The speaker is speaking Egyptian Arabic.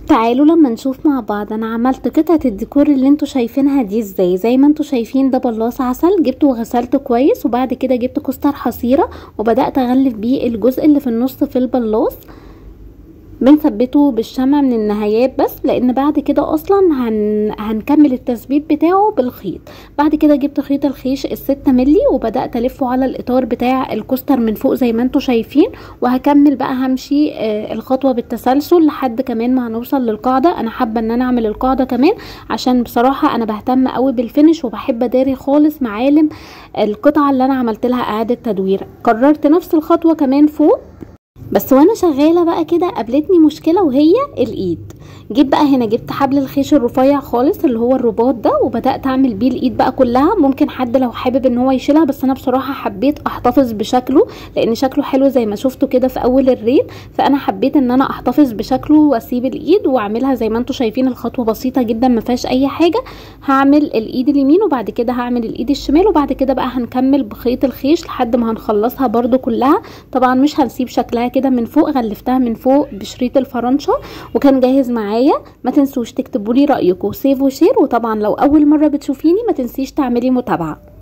تعالوا لما نشوف مع بعض انا عملت قطعة الديكور اللي انتوا شايفينها دي ازاي زي ما انتوا شايفين ده بلاص عسل جبته وغسلته كويس وبعد كده جبت كستر حصيرة وبدأت اغلف بيه الجزء اللي في النص في البلاص بنثبته بالشمع من النهايات بس لان بعد كده اصلا هن... هنكمل التثبيت بتاعه بالخيط بعد كده جبت خيط الخيش الستة ملي وبدأت الفه على الاطار بتاع الكوستر من فوق زي ما انتوا شايفين وهكمل بقى همشي آه الخطوة بالتسلسل لحد كمان ما هنوصل للقاعدة انا حابة ان انا اعمل القاعدة كمان عشان بصراحة انا بهتم قوي بالفينش وبحب اداري خالص معالم القطعة اللي انا عملت لها اعادة تدوير قررت نفس الخطوة كمان فوق بس وانا شغاله بقى كده قابلتني مشكله وهي الايد جيت بقى هنا جبت حبل الخيش الرفيع خالص اللي هو الرباط ده وبدات اعمل بيه الايد بقى كلها ممكن حد لو حابب ان هو يشيلها بس انا بصراحه حبيت احتفظ بشكله لان شكله حلو زي ما شفتوا كده في اول الريل فانا حبيت ان انا احتفظ بشكله واسيب الايد واعملها زي ما انتم شايفين الخطوه بسيطه جدا ما فيهاش اي حاجه هعمل الايد اليمين وبعد كده هعمل الايد الشمال وبعد كده بقى هنكمل بخيط الخيش لحد ما هنخلصها برده كلها طبعا مش هنسيب شكلها كده من فوق غلفتها من فوق بشريط الفرنشه وكان جاهز معايا ما تنسوش تكتبوا لي رايكم سيف وشير وطبعا لو اول مره بتشوفيني ما تنسيش تعملي متابعه